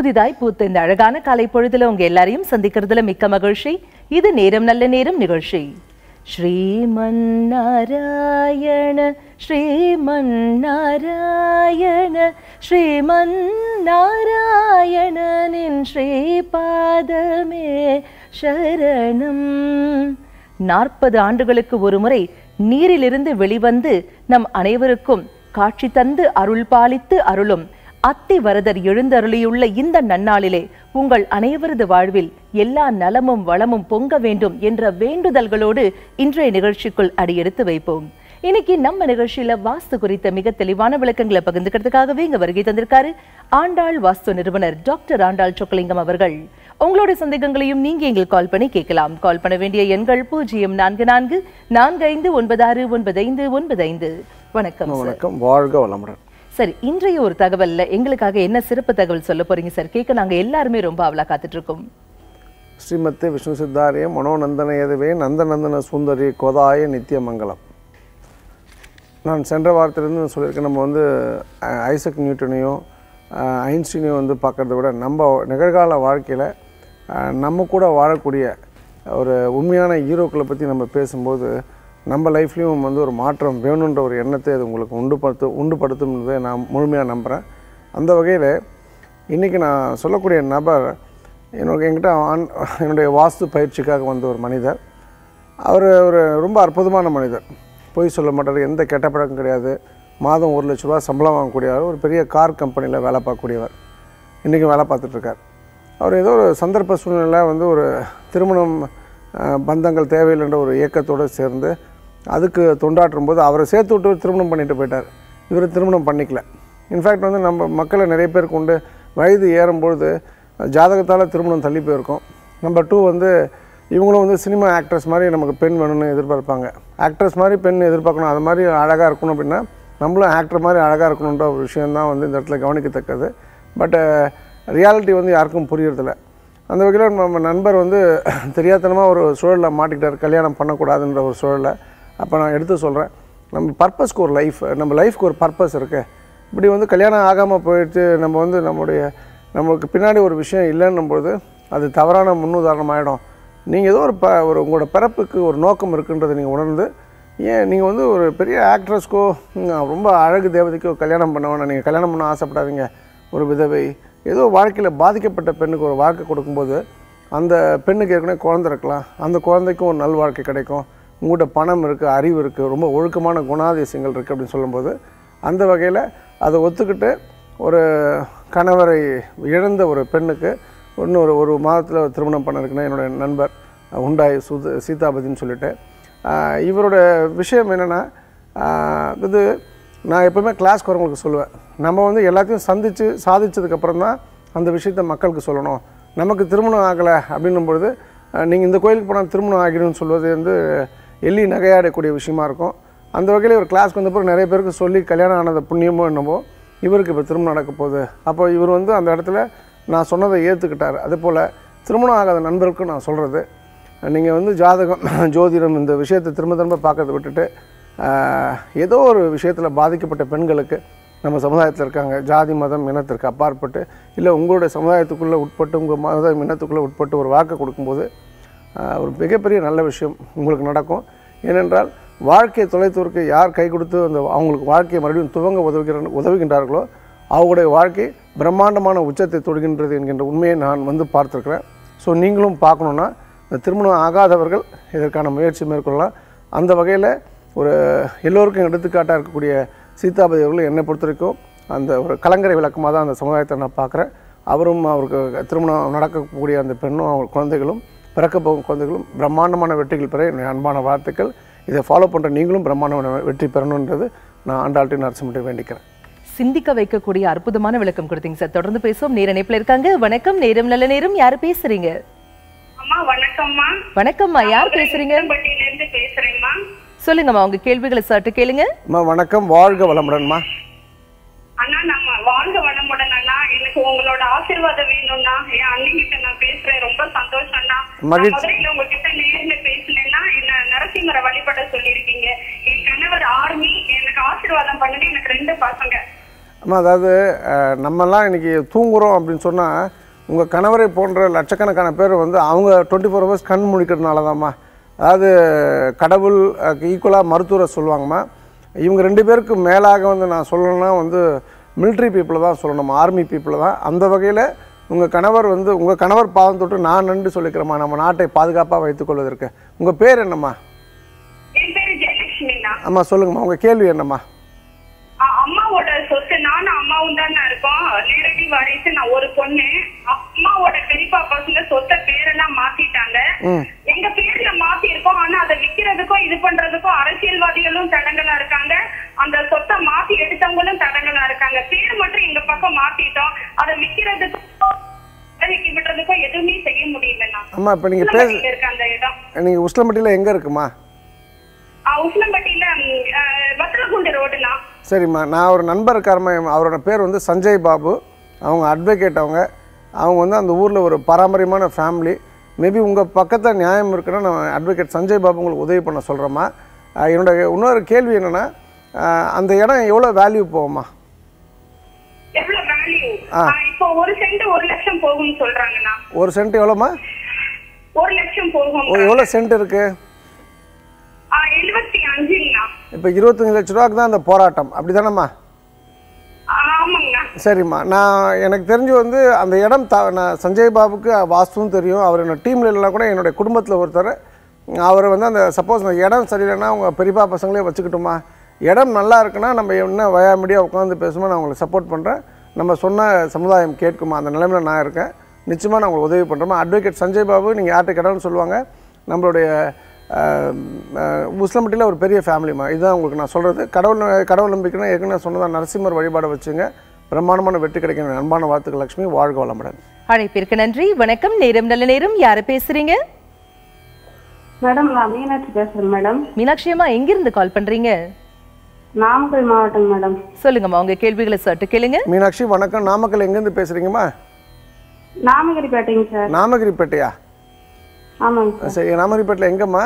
புதிதாய் பூத்த இந்த அழகான காலை பொழுதுல உங்க எல்லாரையும் சந்திக்கிறதுல மிக்க மகிழ்ச்சி இது நேரம் நல்ல நேரம் நிகழ்ச்சி ஸ்ரீமன் நாராயண ஸ்ரீமன் நாராயண ஸ்ரீமன் நாராயணனின் ஸ்ரீபாதமே சரணம் நாற்பது ஆண்டுகளுக்கு ஒருமுறை நீரிலிருந்து வெளிவந்து நம் அனைவருக்கும் காட்சி தந்து அருள் பாலித்து அருளும் அத்தி வரதர் எழுந்தருளியுள்ள இந்த நன்னாளிலே உங்கள் அனைவரது வாழ்வில் எல்லா நலமும் வளமும் பொங்க வேண்டும் என்ற வேண்டுதல்களோடு இன்றைய நிகழ்ச்சிக்குள் அடியெடுத்து வைப்போம் இன்னைக்கு நம்ம நிகழ்ச்சியில வாஸ்து குறித்த மிக தெளிவான விளக்கங்களை பகிர்ந்துக்கிறதுக்காகவே இங்க வருகை தந்திருக்காரு ஆண்டாள் வாஸ்து நிறுவனர் டாக்டர் ஆண்டாள் சொக்கலிங்கம் அவர்கள் உங்களுடைய சந்தேகங்களையும் நீங்க எங்களுக்கு கால் பண்ணி கேட்கலாம் கால் பண்ண வேண்டிய எண்கள் பூஜ்ஜியம் நான்கு நான்கு நான்கு ஐந்து ஒன்பது ஆறு ஒன்பது ஐந்து ஒன்பது ஐந்து வணக்கம் சார். வணக்கம் வாழ்க வளமுடன் சரி இன்றைய ஒரு தகவல்ல எங்களுக்காக என்ன சிறப்பு தகவல் சொல்ல போறீங்க சார் கேட்க நாங்க எல்லாருமே ரொம்ப அவலா காத்துட்டு இருக்கோம் ஸ்ரீமத்தே விஷ்ணு சித்தாரிய மனோநந்தன எதுவே நந்தநந்தன சுந்தரி கோதாய நித்திய மங்கலம் நான் சென்ற வாரத்திலிருந்து சொல்லியிருக்கேன் நம்ம வந்து அஹ், ஐசக் நியூட்டனையும் அஹ், ஐன்ஸ்டீனையும் வந்து பார்க்கறத விட நம்ம நிகழ்கால வாழ்க்கையில் நம்ம கூட வாழக்கூடிய ஒரு உண்மையான ஹீரோக்களை பற்றி நம்ம பேசும்போது நம்ம லைஃப்லேயும் வந்து ஒரு மாற்றம் வேணுன்ற ஒரு எண்ணத்தை அது உங்களுக்கு உண்டுபடுத்து உண்டுபடுத்தும்ன்றதை நான் முழுமையாக நம்புகிறேன் அந்த வகையில் இன்றைக்கி நான் சொல்லக்கூடிய நபர் என்னோட என்கிட்ட ஆன் என்னுடைய வாஸ்து பயிற்சிக்காக வந்த ஒரு மனிதர் அவர் ஒரு ரொம்ப அற்புதமான மனிதர் பொய் சொல்ல மாட்டார் எந்த கெட்ட பழக்கம் கிடையாது மாதம் ஒரு லட்ச ரூபா சம்பளம் வாங்கக்கூடியவர் ஒரு பெரிய கார் கம்பெனியில் வேலை பார்க்கக்கூடியவர் இன்றைக்கும் வேலை பார்த்துட்ருக்கார் அவர் ஏதோ ஒரு சந்தர்ப்ப சூழ்நிலை வந்து ஒரு திருமணம் அஹ், பந்தங்கள் தேவையில்லைன்ற ஒரு இயக்கத்தோடு சேர்ந்து அதுக்கு தொண்டாற்றும் போது அவரை சேர்த்து விட்டு திருமணம் பண்ணிட்டு போயிட்டார் இவர் திருமணம் பண்ணிக்கல இன்ஃபேக்ட் வந்து நம்ம மக்களை நிறைய பேருக்கு உண்டு வயது ஏறும்பொழுது ஜாதகத்தால் திருமணம் தள்ளி போயிருக்கோம் நம்பர் டூ வந்து இவங்களும் வந்து சினிமா ஆக்ட்ரஸ் மாதிரி நமக்கு பெண் வேணும்னு எதிர்பார்ப்பாங்க ஆக்ட்ரஸ் மாதிரி பெண் எதிர்பார்க்கணும் அது மாதிரி அழகாக இருக்கணும் அப்படின்னா நம்மளும் ஆக்டர் மாதிரி அழகாக இருக்கணுன்ற ஒரு விஷயந்தான் வந்து இந்த இடத்துல கவனிக்கத்தக்கது பட் ரியாலிட்டி வந்து யாருக்கும் புரியறதில்ல அந்த வகையில் நம்ம நண்பர் வந்து தெரியாதனமாக ஒரு சூழலில் மாட்டிக்கிட்டார் கல்யாணம் பண்ணக்கூடாதுன்ற ஒரு சூழலை அப்போ நான் எடுத்து சொல்கிறேன் நம்ம பர்பஸ்க்கு ஒரு லைஃப் நம்ம லைஃப்க்கு ஒரு பர்பஸ் இருக்குது இப்படி வந்து கல்யாணம் ஆகாமல் போயிடுச்சு நம்ம வந்து நம்முடைய நம்மளுக்கு பின்னாடி ஒரு விஷயம் இல்லைன்னும் பொழுது அது தவறான முன்னுதாரணமாயிடும் நீங்கள் ஏதோ ஒரு ப ஒரு உங்களோட பிறப்புக்கு ஒரு நோக்கம் இருக்குன்றதை நீங்கள் உணர்ந்து ஏன் நீங்கள் வந்து ஒரு பெரிய ஆக்ட்ரஸ்க்கோ ரொம்ப அழகு தேவதைக்கோ கல்யாணம் பண்ண வேணாம் நீங்கள் கல்யாணம் பண்ண ஆசைப்படாதீங்க ஒரு விதவை ஏதோ வாழ்க்கையில் பாதிக்கப்பட்ட பெண்ணுக்கு ஒரு வாழ்க்கை கொடுக்கும்போது அந்த பெண்ணுக்கு ஏற்கனவே குழந்தை இருக்கலாம் அந்த குழந்தைக்கும் ஒரு நல் வாழ்க்கை கிடைக்கும் உங்கள்கிட்ட பணம் இருக்குது அறிவு இருக்குது ரொம்ப ஒழுக்கமான குணாதிசயங்கள் இருக்குது அப்படின்னு சொல்லும்போது அந்த வகையில் அதை ஒத்துக்கிட்டு ஒரு கணவரை இழந்த ஒரு பெண்ணுக்கு இன்னொரு ஒரு மாதத்தில் திருமணம் பண்ண இருக்குன்னா என்னுடைய நண்பர் உண்டாய் சுத சீதாபதின்னு சொல்லிட்டு ஆஹ் இவரோட விஷயம் என்னென்னா இது நான் எப்போவுமே கிளாஸ்க்கு வரவங்களுக்கு சொல்லுவேன் நம்ம வந்து எல்லாத்தையும் சந்தித்து சாதிச்சதுக்கப்புறம் தான் அந்த விஷயத்தை மக்களுக்கு சொல்லணும் நமக்கு திருமணம் ஆகலை அப்படின்னும் பொழுது நீங்கள் இந்த கோயிலுக்கு போனால் திருமணம் ஆகிடும்னு சொல்வது வந்து எள்ளி நகையாடக்கூடிய விஷயமா இருக்கும் அந்த வகையில் ஒரு கிளாஸ்க்கு வந்த பிறகு நிறைய பேருக்கு சொல்லி கல்யாணம் ஆனது புண்ணியமோ என்னவோ இவருக்கு இப்போ திருமணம் நடக்க போகுது அப்போ இவர் வந்து அந்த இடத்துல நான் சொன்னதை ஏற்றுக்கிட்டார் அதே போல் திருமணம் ஆகாத நண்பருக்கும் நான் சொல்கிறது நீங்கள் வந்து ஜாதகம் ஜோதிடம் இந்த விஷயத்தை திரும்ப திரும்ப பார்க்கறத விட்டுட்டு ஆஹ், ஏதோ ஒரு விஷயத்தில் பாதிக்கப்பட்ட பெண்களுக்கு நம்ம சமுதாயத்தில் இருக்காங்க ஜாதி மதம் இனத்திற்கு அப்பாற்பட்டு இல்லை உங்களுடைய சமுதாயத்துக்குள்ளே உட்பட்டு உங்கள் மதம் இனத்துக்குள்ளே உட்பட்டு ஒரு வாக்கை கொடுக்கும்போது ஆஹ், ஒரு மிகப்பெரிய நல்ல விஷயம் உங்களுக்கு நடக்கும் ஏனென்றால் வாழ்க்கையை தொலைத்தோருக்கு யார் கை கொடுத்து அந்த அவங்களுக்கு வாழ்க்கையை மறுபடியும் துவங்க உதவுகிற உதவுகின்றார்களோ அவங்களுடைய வாழ்க்கை பிரம்மாண்டமான உச்சத்தை தொடுகின்றது என்கின்ற உண்மையை நான் வந்து பார்த்துருக்குறேன் ஸோ நீங்களும் பார்க்கணுன்னா இந்த திருமணம் ஆகாதவர்கள் இதற்கான முயற்சி மேற்கொள்ளலாம் அந்த வகையில் ஒரு எல்லோருக்கும் எடுத்துக்காட்டாக இருக்கக்கூடிய சீதாபதி அவர்கள் என்னை பொறுத்த வரைக்கும் அந்த ஒரு கலங்கரை விளக்கமாக தான் அந்த சமுதாயத்தை நான் பார்க்குறேன் அவரும் அவருக்கு திருமணம் நடக்கக்கூடிய அந்த பெண்ணும் அவங்க குழந்தைகளும் பிறக்க போகும் குழந்தைகளும் பிரம்மாண்டமான வெற்றிகள் பெற என்னுடைய அன்பான வாழ்த்துக்கள் இதை ஃபாலோ பண்ணுற நீங்களும் பிரம்மாண்டமான வெற்றி பெறணுன்றது நான் ஆண்டாள்கிட்ட நரசிம்மட்டை வேண்டிக்கிறேன் சிந்திக்க வைக்கக்கூடிய அற்புதமான விளக்கம் கொடுத்தீங்க சார் தொடர்ந்து பேசுவோம் நேர இணைப்புல இருக்காங்க வணக்கம் நேரம் நல்ல நேரம் யாரு பேசுறீங்க அம்மா வணக்கம்மா வணக்கம்மா யார் பேசுறீங்க உசிலம்பட்டியில இருந்து பேசுறேங்கம்மா சொல்லுங்கம்மா உங்க கேள்விகளை சற்று கேளுங்க அம்மா வணக்கம் வாழ்க வளமுடன்மா அண்ணா நம்ம வாழ்க வளமுடன் அண்ணா எனக்கு உங்களோட ஆசீர்வாதம் வேணும்னா என் அண்ணிகிட்ட நான் பேசுறேன் ரொம்ப சந்தோஷம் அண்ணா மகிழ்ச்சி. நான் முதல்ல உங்ககிட்ட நேர்ல பேசினேன்னா என்ன நரசிம்மரை வழிபட சொல்லியிருக்கீங்க என் கணவர் ஆர்மி எனக்கு ஆசீர்வாதம் பண்ணுங்க எனக்கு ரெண்டு பசங்க அம்மா அதாவது அஹ், நம்மலாம் இன்னைக்கு தூங்குறோம் அப்படின்னு சொன்னால் உங்கள் கணவரை போன்ற லட்சக்கணக்கான பேர் வந்து அவங்க டுவெண்ட்டி ஃபோர் ஹவர்ஸ் கண் முழிக்கிறதுனால தான்மா அதாவது கடவுள் ஈக்குவலாக மருத்துவரை சொல்லுவாங்கம்மா இவங்க ரெண்டு பேருக்கு மேலாக வந்து நான் சொல்லணும்னா வந்து military people தான் சொல்லணும் ஆர்மி people தான் அந்த வகையில் உங்கள் கணவர் வந்து உங்கள் கணவர் பாதம் தொட்டு நான் நன்றி சொல்லிக்கிறேம்மா நம்ம நாட்டை பாதுகாப்பாக வைத்துக்கொள்வதற்கு உங்கள் பேர் என்னம்மா என் பேரு ஜெயலட்சுமிண்ணா அம்மா சொல்லுங்கம்மா உங்கள் கேள்வி என்னம்மா அ- அம்மாவோட சொத்து நானும் அம்மாவும் தானே இருக்கோம் நேரடி வாரிசு நான் ஒரு பொண்ணு அம்மாவோட பெரியப்பா பசங்க சொத்தை பேரெல்லாம் மாத்திட்டாங்க ம் எங்க பேர்ல மாத்தி இருக்கோம் ஆனா அதை விக்கிறதுக்கும் இது பண்றதுக்கும் அரசியல்வாதிகளும் தடங்களா இருக்காங்க அந்த சொத்தை மாத்தி எடுத்தவங்களும் தடங்களா இருக்காங்க பேர் மட்டும் எங்க பக்கம் மாத்திட்டோம் அதை விக்கிறதுக்கும் விலைக்கு விடுறதுக்கும் எதுவுமே செய்ய முடியலண்ணா அம்மா இப்போ நீங்கள் பேச உசிலம்பட்டியில இருக்கு அந்த இடம் நீங்கள் உஸ்லம்பட்டியில் எங்கே இருக்குமா ஆ, உசிலம்பட்டியில ம், அஹ், வத்தலகுண்டு ரோடுண்ணா சரிம்மா நான் ஒரு நண்பர் இருக்காருமா அவரோட பேர் வந்து சஞ்சய் பாபு அவங்க அட்வொகேட் அவங்க அவங்க வந்து அந்த ஊரில் ஒரு பாரம்பரியமான ஃபேமிலி மேபி உங்கள் பக்கத்தில் நியாயம் இருக்குன்னா நான் அட்வொகேட் சஞ்சய் பாபு உங்களுக்கு உதவி பண்ண சொல்கிறேம்மா அஹ் என்னோட இன்னொரு கேள்வி என்னென்னா அந்த இடம் எவ்வளோ வேல்யூ போகுமா எவ்வளவு வேல்யூ ஆ. இப்போ ஒரு சென்ட் ஒரு லட்சம் போகும்னு சொல்றாங்கண்ணா ஒரு சென்ட் எவ்வளோம்மா ஒரு லட்சம் போகும் ஓ எவ்வளோ சென்ட் இருக்குது எழுபத்தி அஞ்சுங்கண்ணா இப்போ இருபத்தஞ்சி லட்ச ரூபாய்க்கு தான் அந்த போராட்டம் அப்படி தானேம்மா ஆ, ஆமாங்கண்ணா சரிம்மா நான் எனக்கு தெரிஞ்சு வந்து அந்த இடம் த நான் சஞ்சய் பாபுக்கு வாஸ்துவும் தெரியும் அவர் என்னோட டீமில் இல்லைனா கூட என்னுடைய குடும்பத்தில் ஒருத்தர் அவர் வந்து அந்த சப்போஸ் அந்த இடம் சரியில்லைன்னா அவங்க பெரியப்பா பசங்களே வச்சுக்கிட்டோமா இடம் நல்லா இருக்குன்னா நம்ம என்ன வயாமடியாக உட்காந்து பேசுமா நான் உங்களுக்கு சப்போர்ட் பண்ணுறேன் நம்ம சொன்ன சமுதாயம் கேட்குமா அந்த நிலைமையில் நான் இருக்கேன் நிச்சயமாக நான் உங்களுக்கு உதவி பண்ணுறோமா அட்வொகேட் சஞ்சய் பாபு நீங்கள் யார்கிட்ட கேட்டாலும் சொல்லுவாங்க நம்மளுடைய முஸ்லம்பட்டியில் ஒரு பெரிய ஃபேமிலிமா இதுதான் உங்களுக்கு நான் சொல்கிறது கடவுள் கடவுள் நம்பிக்கைன்னா ஏற்கனவே சொன்னதா நரசிம்மர் வழிபாடை வச்சுங்க பிரம்மாண்டமான வெற்றி கிடைக்கிற அன்பான வாழ்த்துக்கள் லட்சுமி வாழ்க வளமுடன் அழைப்பிற்கு நன்றி வணக்கம் நேரம் நல்ல நேரம் யாரு பேசுறீங்க மேடம் நான் மீனாட்சி பேசுறேன் மேடம் மீனாட்சி அம்மா எங்கிருந்து கால் பண்றீங்க நாமக்கல் மாவட்டம் மேடம் சொல்லுங்கம்மா உங்க கேள்விகளை சட்டு கேளுங்க மீனாட்சி வணக்கம் நாமக்கல் எங்கேருந்து பேசுகிறீங்கம்மா நாமகிரிப்பேட்டைங்க சார் நாமகிரிப்பேட்டையா ஆமாங்க சார் சரி நாமகிரிப்பேட்டையில் எங்கம்மா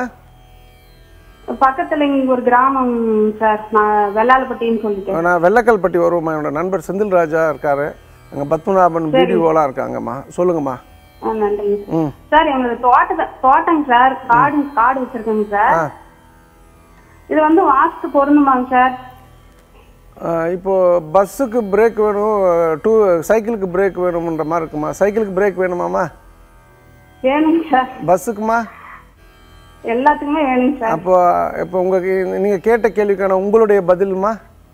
பக்கத்துல இங்க ஒரு கிராமம் சார் நான் வெள்ளாளப்பட்டின்னு சொல்லிட்டேன் நான் வெள்ளக்கல்பட்டி வருவோம்மா என்னோட நண்பர் செந்தில் ராஜா இருக்காரு அங்கே பத்மநாபன் பிடிஓலாம் இருக்காங்கம்மா சொல்லுங்கம்மா ஆ, நன்றிங்க சார். ம் சார் எங்களுக்கு தோட்ட தோட்டங்க சார் காடு காடு வச்சிருக்கேங்க சார் ஆ இது வந்து வாஸ்து பொருந்துமாங்க சார் ஆஹ் இப்போ பஸ்ஸுக்கு பிரேக் வேணும் டூ சைக்கிளுக்கு பிரேக் வேணும்ன்ற மாதிரி இருக்குமா சைக்கிளுக்கு பிரேக் வேணுமாம்மா வேணுங்க சார் பஸ்ஸுக்குமா எல்லாத்துக்குமே வேணுங்க சார் அப்போ இப்போ உங்களுக்கு நீங்கள் கேட்ட கேள்விக்கான உங்களுடைய பதிலுமா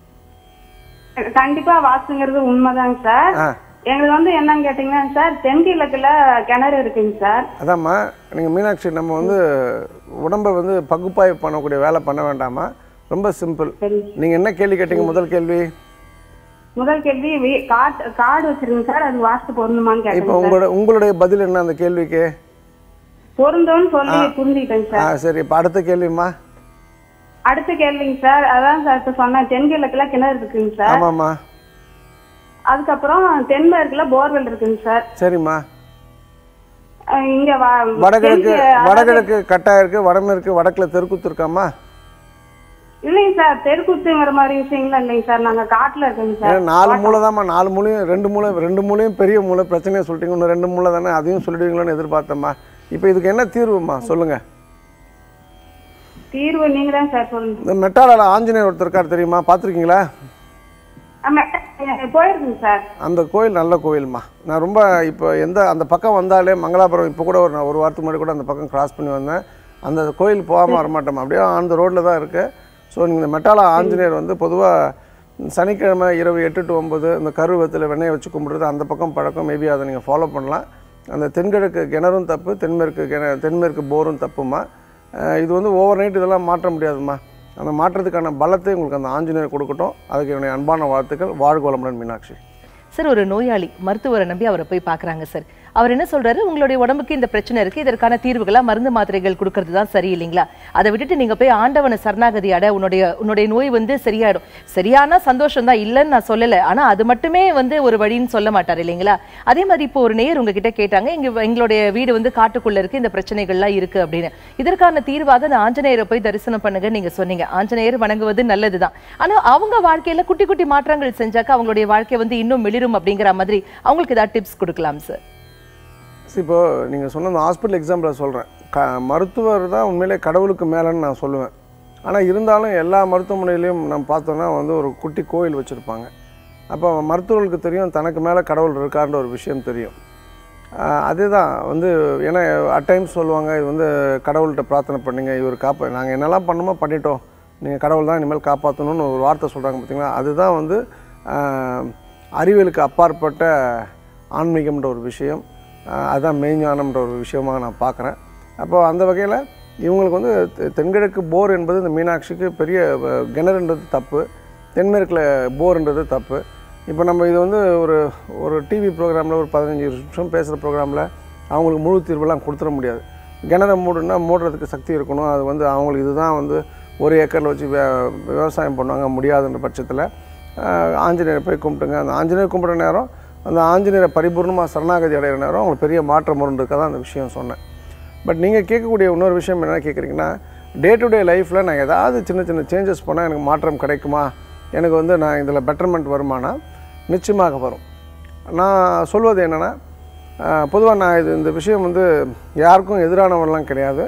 கண்டிப்பா வாஸ்துங்கிறது உண்மைதாங்க சார் ஆ எங்களுக்கு வந்து என்னன்னு கேட்டீங்கன்னா சார் தென்கிழக்குல கிணறு இருக்குங்க சார் அதாம்மா நீங்கள் மீனாட்சி நம்ம வந்து உடம்பை வந்து பகுப்பாய்வு பண்ணக்கூடிய வேலை பண்ண வேண்டாமா ரொம்ப சிம்பிள் சரி நீங்கள் என்ன கேள்வி கேட்டீங்க முதல் கேள்வி முதல் கேள்வி வீ- காட் காடு வச்சிருக்கேங்க சார் அது வாஸ்து பொருந்துமான்னு இப்போ கேட்டேங்க சார் உங்களோட உங்களுடைய பதில் என்ன அந்த கேள்விக்கு பொருந்தும்னு சொல்லி புரிஞ்சுக்கிட்டேங்க ஆ சார் சரி இப்போ அடுத்த கேள்விம்மா அடுத்த கேள்விங்க சார் அதான் சார் இப்ப சொன்னேன் தென்கிழக்குல கிணறு இருக்குங்க சார் ஆமாம்மா அதுக்கப்புறம் தென்மேற்குல போர்வெல் இருக்குங்க சார் சரிம்மா அஹ் இங்க வ- வடகிழக்கு தெற்கு- அதாவது- வடகிழக்கு கட்டாயம் இருக்கு வடமேற்கு வடக்கில் தெற்குத்து இருக்காம்மா இல்லைங்க சார் தெருக்குத்துங்கிற மாதிரி விஷயங்கள்லாம் இல்லைங்க சார் நாங்க காட்டுல இருக்கோங்க ஏன்னா சார் நாலு மூளை தான்மா நாலு மூலையும் ரெண்டு மூளை ரெண்டு மூலையும் பெரிய மூளை பிரச்சனையை சொல்லிட்டீங்க இன்னும் ரெண்டு மூளை தானே அதையும் சொல்லிடுவீங்களோன்னு எதிர்பார்த்தம்மா இப்போ இதுக்கு என்ன தீர்வுமா சொல்லுங்க தீர்வு நீங்க தான் சார் சொல்லுங்க இந்த மெட்டாலால ஆஞ்சநேயர் ஒருத்தர் இருக்கார் தெரியுமா பார்த்துருக்கீங்களா ஆமா, அஹ் போயிருக்குங்க சார் அந்த கோயில் நல்ல கோயில்மா நான் ரொம்ப இப்போ எந்த அந்த பக்கம் வந்தாலே மங்களாபுரம் இப்போ கூட ஒரு நான் ஒரு வாரத்துக்கு முன்னாடி கூட அந்த பக்கம் கிராஸ் பண்ணி வந்தேன் அந்த கோயில் போகாமல் வரமாட்டோம் அப்படியே அந்த ரோட்டில் தான் இருக்குது ஸோ நீங்கள் இந்த மெட்டாலா ஆஞ்சநேயர் வந்து பொதுவாக சனிக்கிழமை இரவு எட்டு டு ஒம்பது இந்த கருவத்தில் வெண்ணெயை வச்சு கும்பிடுறது அந்த பக்கம் பழக்கம் மேபி அதை நீங்கள் ஃபாலோ பண்ணலாம் அந்த தென்கிழக்கு கிணறும் தப்பு தென்மேற்கு கிண தென்மேற்கு போரும் தப்புமா அஹ் இது வந்து ஓவர் நைட் இதெல்லாம் மாற்ற முடியாதும்மா அந்த மாற்றத்துக்கான பலத்தை உங்களுக்கு அந்த ஆஞ்சநேயர் கொடுக்கட்டும் அதுக்கு என்னுடைய அன்பான வாழ்த்துக்கள் வாழ்க வளமுடன் மீனாட்சி சார் ஒரு நோயாளி மருத்துவரை நம்பி அவரை போய் பார்க்குறாங்க சார் அவர் என்ன சொல்றாரு உங்களுடைய உடம்புக்கு இந்த பிரச்சனை இருக்கு இதற்கான தீர்வுகளா மருந்து மாத்திரைகள் கொடுக்கறது தான் சரி இல்லைங்களா அதை விட்டுட்டு நீங்க போய் ஆண்டவனை சரணாகதி அட உன்னுடைய உன்னுடைய நோய் வந்து சரியாயிடும் சரியானா சந்தோஷம் தான் இல்லைன்னு நான் சொல்லல ஆனா அது மட்டுமே வந்து ஒரு வழின்னு சொல்ல மாட்டார் இல்லைங்களா அதே மாதிரி இப்போ ஒரு நேயர் உங்ககிட்ட கேட்டாங்க எங்க எங்களுடைய வீடு வந்து காட்டுக்குள்ள இருக்கு இந்த பிரச்சனைகள்லாம் இருக்கு அப்படின்னு இதற்கான தீர்வாக அந்த ஆஞ்சநேயரை போய் தரிசனம் பண்ணுங்க நீங்க சொன்னீங்க ஆஞ்சநேயர் வணங்குவது நல்லதுதான் ஆனா அவங்க வாழ்க்கையில குட்டி குட்டி மாற்றங்கள் செஞ்சாக்க அவங்களுடைய வாழ்க்கை வந்து இன்னும் மிளிரும் அப்படிங்கிற மாதிரி அவங்களுக்கு ஏதாவது டிப்ஸ் கொடுக்கலாம் சார் இப்போ நீங்கள் சொன்ன அந்த ஹாஸ்பிட்டல் எக்ஸாம்பிளை சொல்கிறேன் க மருத்துவர் தான் உண்மையிலே கடவுளுக்கு மேலேன்னு நான் சொல்லுவேன் ஆனால் இருந்தாலும் எல்லா மருத்துவமனையிலையும் நம்ம பார்த்தோன்னா வந்து ஒரு குட்டி கோயில் வச்சுருப்பாங்க அப்போ மருத்துவர்களுக்கு தெரியும் தனக்கு மேலே கடவுள் இருக்காருன்ற ஒரு விஷயம் தெரியும் ஆஹ் அதுதான் வந்து ஏன்னா அட் டைம்ஸ் சொல்லுவாங்க இது வந்து கடவுள்கிட்ட பிரார்த்தனை பண்ணுங்க இவர் காப்பா நாங்கள் என்னெல்லாம் பண்ணுமோ பண்ணிட்டோம் நீங்கள் கடவுள் தான் இனிமேல் காப்பாற்றணும்னு ஒரு வார்த்தை சொல்கிறாங்க பார்த்தீங்களா அதுதான் வந்து ஆஹ் அறிவியலுக்கு அப்பாற்பட்ட ஆன்மீகம்ன்ற ஒரு விஷயம் ஆஹ் அதுதான் மெய்ஞானம்ன்ற ஒரு விஷயமாக நான் பார்க்குறேன் அப்போ அந்த வகையில் இவங்களுக்கு வந்து தெ- தென்கிழக்கு போர் என்பது இந்த மீனாட்சிக்கு பெரிய அஹ், கிணறுன்றது தப்பு தென்மேற்கில் போர்ன்றது தப்பு இப்போ நம்ம இது வந்து ஒரு ஒரு டிவி ப்ரோக்ராமில் ஒரு பதினஞ்சு நிமிஷம் பேசுகிற ப்ரோக்ராமில் அவங்களுக்கு முழு தீர்வெல்லாம் கொடுத்துட முடியாது கிணறு மூடுனா மூடுறதுக்கு சக்தி இருக்கணும் அது வந்து அவங்களுக்கு இதுதான் வந்து ஒரு ஏக்கரில் வச்சு வே விவசாயம் பண்ணுவாங்க முடியாதுன்ற பட்சத்தில் ஆஹ், ஆஞ்சநேயரை போய் கும்பிட்டுங்க அந்த ஆஞ்சநேயர் கும்பிட்ற நேரம் அந்த ஆஞ்சநேயரை பரிபூர்ணமாக சரணாகதி அடைகிற நேரம் அவங்களுக்கு பெரிய மாற்றம் வரும்னு தான் அந்த விஷயம் சொன்னேன் பட் நீங்கள் கேட்கக்கூடிய இன்னொரு விஷயம் என்ன கேட்குறீங்கன்னா டே டு டே லைஃப்பில் நான் ஏதாவது சின்ன சின்ன சேஞ்சஸ் பண்ணால் எனக்கு மாற்றம் கிடைக்குமா எனக்கு வந்து நான் இதில் பெட்டர்மெண்ட் வருமானா நிச்சயமாக வரும் நான் சொல்வது என்னென்னா பொதுவாக நான் இது இந்த விஷயம் வந்து யாருக்கும் எதிரானவரெலாம் கிடையாது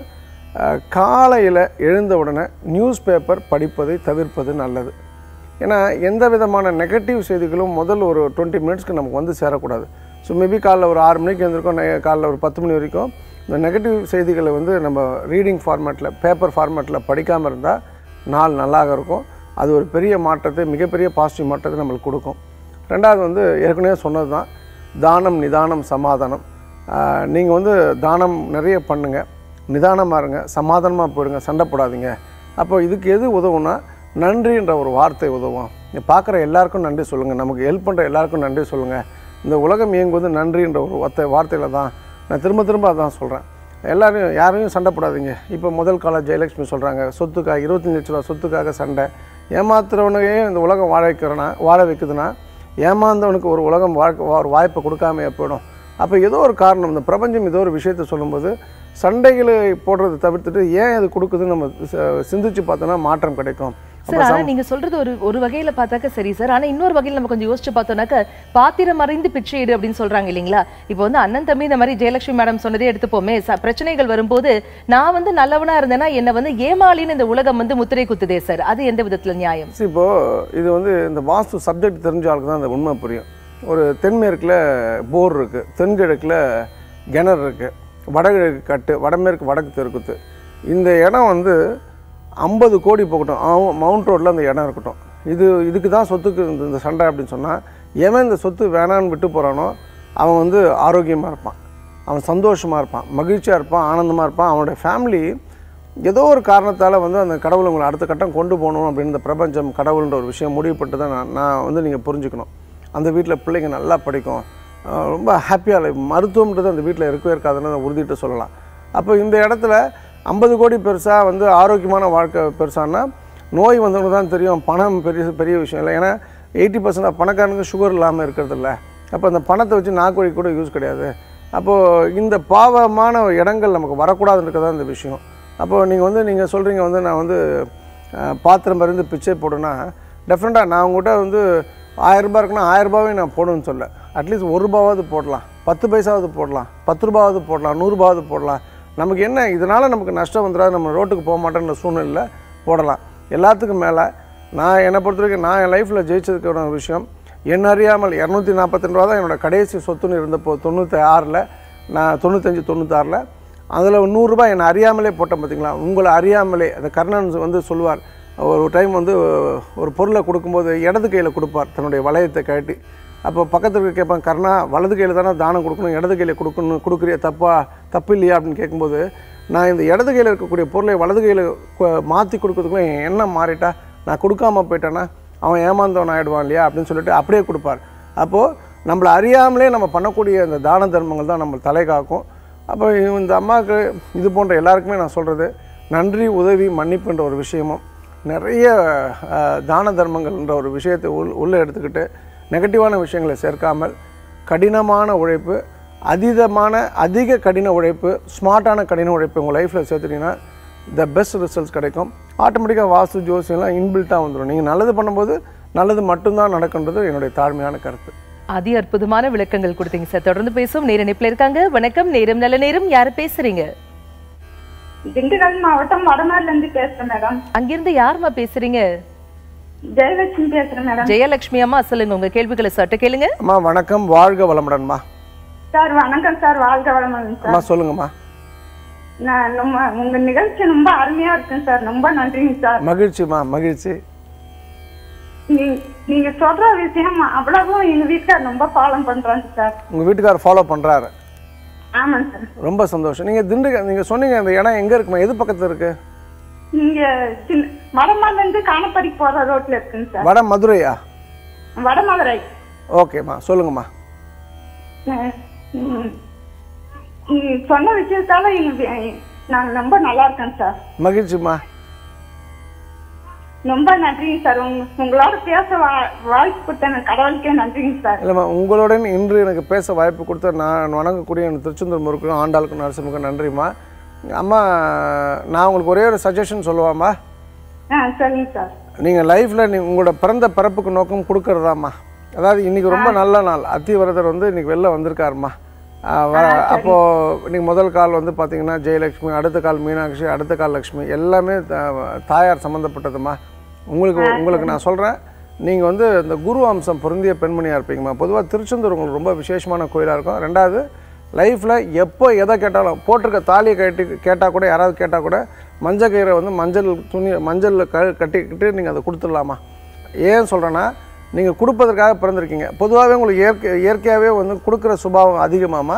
காலையில் எழுந்த உடனே நியூஸ் பேப்பர் படிப்பதை தவிர்ப்பது நல்லது ஏன்னா எந்த விதமான நெகட்டிவ் செய்திகளும் முதல் ஒரு டுவெண்ட்டி மினிட்ஸ்க்கு நமக்கு வந்து சேரக்கூடாது ஸோ மேபி காலைல ஒரு ஆறு மணிக்கு எழுந்திருக்கோம் நை- காலைல ஒரு பத்து மணி வரைக்கும் இந்த நெகட்டிவ் செய்திகளை வந்து நம்ம ரீடிங் ஃபார்மேட்டில் பேப்பர் ஃபார்மேட்டில் படிக்காமல் இருந்தால் நாள் நல்லாக இருக்கும் அது ஒரு பெரிய மாற்றத்தை மிகப்பெரிய பாசிட்டிவ் மாற்றத்தை நம்மளுக்கு கொடுக்கும் ரெண்டாவது வந்து ஏற்கனவே சொன்னது தான் தானம் நிதானம் சமாதானம் நீங்கள் வந்து தானம் நிறைய பண்ணுங்கள் நிதானமாக இருங்க சமாதானமாக போயிடுங்க சண்டை போடாதீங்க அப்போ இதுக்கு எது உதவும்னா நன்றின்ற ஒரு வார்த்தை உதவும் நீ பார்க்குற எல்லாருக்கும் நன்றி சொல்லுங்கள் நமக்கு ஹெல்ப் பண்ணுற எல்லாருக்கும் நன்றி சொல்லுங்கள் இந்த உலகம் இயங்குவது நன்றின்ற ஒரு வார்த்தை வார்த்தையில் தான் நான் திரும்ப திரும்ப அதான் சொல்கிறேன் எல்லாரையும் யாரையும் சண்டை போடாதீங்க இப்போ முதல் கால ஜெயலட்சுமி சொல்கிறாங்க சொத்துக்காக இருபத்தஞ்சு லட்ச ரூபா சொத்துக்காக சண்டை ஏமாத்துறவனையே இந்த உலகம் வாழ வைக்கிறனா வாழ வைக்குதுன்னா ஏமாந்தவனுக்கு ஒரு உலகம் வாழ்க்கை ஒரு வாய்ப்பை கொடுக்காம போயிடும் அப்போ ஏதோ ஒரு காரணம் இந்த பிரபஞ்சம் ஏதோ ஒரு விஷயத்தை சொல்லும்போது சண்டைகளை போடுறதை தவிர்த்துட்டு ஏன் அது கொடுக்குதுன்னு நம்ம ச- சிந்திச்சு பார்த்தோன்னா மாற்றம் கிடைக்கும் சார் ஆனா நீங்க சொல்றது ஒரு ஒரு வகையில பார்த்தாக்க சரி சார் ஆனா இன்னொரு வகையில நம்ம கொஞ்சம் யோசிச்சு பார்த்தோம்னாக்க பாத்திரம் மறைந்து பிச்சையிடு அப்படின்னு சொல்றாங்க இல்லைங்களா இப்போ வந்து அண்ணன் தம்பி இந்த மாதிரி ஜெயலட்சுமி மேடம் சொன்னதே எடுத்துப்போமே ச- பிரச்சனைகள் வரும்போது நான் வந்து நல்லவனா இருந்தேன்னா என்ன வந்து ஏமாளின்னு இந்த உலகம் வந்து முத்திரை குத்துதே சார் அது எந்த விதத்துல நியாயம் See, இப்போ இது வந்து இந்த வாஸ்து சப்ஜெக்ட் தெரிஞ்ச ஆளுக்கு தான் அந்த உண்மை புரியும் ஒரு தென்மேற்கில் போர் இருக்குது தென்கிழக்கில் கிணறு இருக்குது வடகிழக்கு கட்டு வடமேற்கு வடக்கு தெற்குத்து இந்த இடம் வந்து ஐம்பது கோடி போகட்டும் அவன் மவுண்ட் ரோட்டில் அந்த இடம் இருக்கட்டும் இது இதுக்கு தான் சொத்துக்கு இந்த இந்த சண்டை அப்படின்னு சொன்னால் எவன் இந்த சொத்து வேணான்னு விட்டு போகிறானோ அவன் வந்து ஆரோக்கியமாக இருப்பான் அவன் சந்தோஷமாக இருப்பான் மகிழ்ச்சியாக இருப்பான் ஆனந்தமாக இருப்பான் அவனுடைய ஃபேமிலி ஏதோ ஒரு காரணத்தால் வந்து அந்த கடவுள் உங்களை அடுத்த கட்டம் கொண்டு போகணும் அப்படின்னு இந்த பிரபஞ்சம் கடவுள்ன்ற ஒரு விஷயம் முடிவுப்பட்டு தான் நான் நான் வந்து நீங்கள் புரிஞ்சுக்கணும் அந்த வீட்டில் பிள்ளைங்க நல்லா படிக்கும் அஹ் ரொம்ப ஹாப்பியாக லைஃப் மருத்துவம்ன்றது அந்த வீட்டில் இருக்கவே இருக்காதுன்னு நான் உறுதிட்டு சொல்லலாம் அப்போ இந்த இடத்துல ஐம்பது கோடி பெருசாக வந்து ஆரோக்கியமான வாழ்க்கை பெருசானா நோய் வந்தவங்களுக்கு தான் தெரியும் பணம் பெரிய பெரிய விஷயம் இல்லை ஏன்னா எயிட்டி பர்சன்ட் பணக்காரனுக்கு சுகர் இல்லாமல் இருக்கிறது இல்லை அப்போ அந்த பணத்தை வச்சு நாக்குவழி கூட யூஸ் கிடையாது அப்போது இந்த பாவமான இடங்கள் நமக்கு வரக்கூடாதுன்றது தான் இந்த விஷயம் அப்போது நீங்கள் வந்து நீங்கள் சொல்கிறீங்க வந்து நான் வந்து அஹ், பாத்திரம் மருந்து பிச்சை போடுன்னா டெஃபினட்டாக நான் உங்கள்கிட்ட வந்து ஆயிரரூபா இருக்குன்னா ஆயிரரூபாவே நான் போடுன்னு சொல்ல அட்லீஸ்ட் ஒரு ரூபாவது போடலாம் பத்து பைசாவது போடலாம் பத்து ரூபாவது போடலாம் நூறுரூபாவது போடலாம் நமக்கு என்ன இதனால் நமக்கு நஷ்டம் வந்துடாது நம்ம ரோட்டுக்கு போக மாட்டேன்ற சூழ்நிலையில் போடலாம் எல்லாத்துக்கும் மேலே நான் என்னை பொறுத்த வரைக்கும் நான் என் லைஃப்பில் ஜெயிச்சதுக்கான ஒரு விஷயம் என்ன அறியாமல் இரநூத்தி நாற்பத்தி ரூபா தான் என்னோட கடைசி சொத்துன்னு இருந்தப்போ தொண்ணூற்றி ஆறில் நான் தொண்ணூத்தஞ்சு தொண்ணூத்தாறில் அதில் நூறுரூபா என்னை அறியாமலே போட்டேன் பார்த்தீங்களா உங்களை அறியாமலே அந்த கர்ணன் வந்து சொல்லுவார் ஒரு டைம் வந்து ஒரு பொருளை கொடுக்கும்போது இடது கையில் கொடுப்பார் தன்னுடைய வளையத்தை கழட்டி அப்போ பக்கத்தில் இருக்க கேட்பான் கர்ணா வலது கையில் தானே தானம் கொடுக்கணும் இடது கையில் கொடுக்கணும் கொடுக்குறியா தப்பா தப்பு இல்லையா அப்படின்னு கேட்கும்போது நான் இந்த இடது கையில் இருக்கக்கூடிய பொருளை வலது கையில் மாற்றி கொடுக்கறதுக்குள்ள என் எண்ணம் மாறிட்டா நான் கொடுக்காம போயிட்டேன்னா அவன் ஏமாந்தவன் ஆகிடுவான் இல்லையா அப்படின்னு சொல்லிட்டு அப்படியே கொடுப்பார் அப்போது நம்மளை அறியாமலே நம்ம பண்ணக்கூடிய இந்த தான தர்மங்கள் தான் நம்ம தலை காக்கும் அப்போ இந்த அம்மாவுக்கு இது போன்ற எல்லாருக்குமே நான் சொல்கிறது நன்றி உதவி மன்னிப்புன்ற ஒரு விஷயமும் நிறைய அஹ், தான தர்மங்கள்ன்ற ஒரு விஷயத்தை உள் உள்ளே எடுத்துக்கிட்டு நெகட்டிவான விஷயங்களை சேர்க்காமல் கடினமான உழைப்பு அதீதமான அதிக கடின உழைப்பு ஸ்மார்ட்டான கடின உழைப்பு உங்கள் லைஃப்பில் சேர்த்துட்டீங்கன்னா த பெஸ்ட் ரிசல்ட்ஸ் கிடைக்கும் ஆட்டோமேட்டிக்காக வாஸ்து ஜோசியம்லாம் இன்பில்ட்டாக வந்துடும் நீங்கள் நல்லது பண்ணும்போது நல்லது மட்டும்தான் நடக்குன்றது என்னுடைய தாழ்மையான கருத்து அதி அற்புதமான விளக்கங்கள் கொடுத்தீங்க சார் தொடர்ந்து பேசும் நேர நிப்பில் இருக்காங்க வணக்கம் நேரம் நல்ல நேரம் யாரு பேசுறீங்க திண்டுக்கல் மாவட்டம் வடநாடுல இருந்து பேசுறேன் மேடம் அங்கிருந்து யாரும்மா பேசுறீங்க ஜெயலட்சுமி பேசுறேன் மேடம் ஜெயலட்சுமி அம்மா சொல்லுங்க உங்க கேள்விகளை சட்ட கேளுங்க அம்மா வணக்கம் வாழ்க வளமுடன்மா சார் வணக்கம் சார் வாழ்க வளமுடன் சார் அம்மா சொல்லுங்கம்மா நான் ரொம்ப உங்க நிகழ்ச்சி ரொம்ப அருமையா இருக்குங்க சார் ரொம்ப நன்றிங்க சார் மகிழ்ச்சிம்மா மகிழ்ச்சி நீ- நீங்க சொல்ற விஷயம் அவ்வளவும் எங்க வீட்டுக்கார் ரொம்ப ஃபாலோ பண்றாங்க சார் உங்கள் வீட்டுக்காரர் ஃபாலோ பண்ணுறாரு ஆமாங்க சார் ரொம்ப சந்தோஷம் நீங்கள் திண்டுக்கல் நீங்கள் சொன்னீங்க அந்த இடம் எங்கே இருக்குமா எது பக்கத்தில் இருக்குது நீங்க சின்ன வடமால இருந்து காணப்படி போற ரோட்ல இருக்குங்க சார் வட மதுரையா வடமதுரை ஓகேம்மா சொல்லுங்கம்மா அஹ் உம் நீங்க சொன்ன விஷயத்தால எங்க வீ- நாங்க ரொம்ப நல்லா இருக்கேன் சார் மகிழ்ச்சிம்மா ரொம்ப நன்றிங்க சார் உங்க- உங்களோட பேச வா- வாய்ப்பு கொடுத்த எனக்கு கடவுளுக்கே நன்றிங்க சார் இல்லைம்மா உங்களுடன் இன்று எனக்கு பேச வாய்ப்பு கொடுத்த நான் வணங்கக்கூடிய எனக்கு திருச்செந்தூர் முருக்கும் ஆண்டாளுக்கும் நரசிம்முக்கும் நன்றிம்மா அம்மா நான் உங்களுக்கு ஒரே ஒரு சஜஷன் சொல்லுவாம்மா ஆ சரிங்க சார் நீங்கள் லைஃப்பில் நீ உங்களோட பிறந்த பிறப்புக்கு நோக்கம் கொடுக்கறதாம்மா அதாவது இன்றைக்கி ரொம்ப நல்ல நாள் அத்திவரதர் வந்து இன்றைக்கி வெளில வந்திருக்காருமா அப்போது இன்றைக்கி முதல் கால் வந்து பார்த்தீங்கன்னா ஜெயலக்ஷ்மி அடுத்த கால் மீனாட்சி அடுத்த கால் லக்ஷ்மி எல்லாமே த- தாயார் சம்மந்தப்பட்டதுமா உங்களுக்கு உங்களுக்கு நான் சொல்கிறேன் நீங்கள் வந்து இந்த குரு அம்சம் பொருந்திய பெண்மணியாக இருப்பீங்கம்மா பொதுவாக திருச்செந்தூர் உங்களுக்கு ரொம்ப விசேஷமான கோயிலாக இருக்கும் ரெண்டாவது லைஃப்பில் எப்போ எதை கேட்டாலும் போட்டிருக்க தாலியை கட்டி கேட்டால் கூட யாராவது கேட்டால் கூட மஞ்சள் கயிறை வந்து மஞ்சள் துணி மஞ்சளில் க கட்டிக்கிட்டு நீங்கள் அதை கொடுத்துடலாமா ஏன் சொல்கிறேன்னா நீங்கள் கொடுப்பதற்காக பிறந்திருக்கீங்க பொதுவாகவே உங்களுக்கு இயற்கை இயற்கையாகவே வந்து கொடுக்குற சுபாவம் அதிகமாமா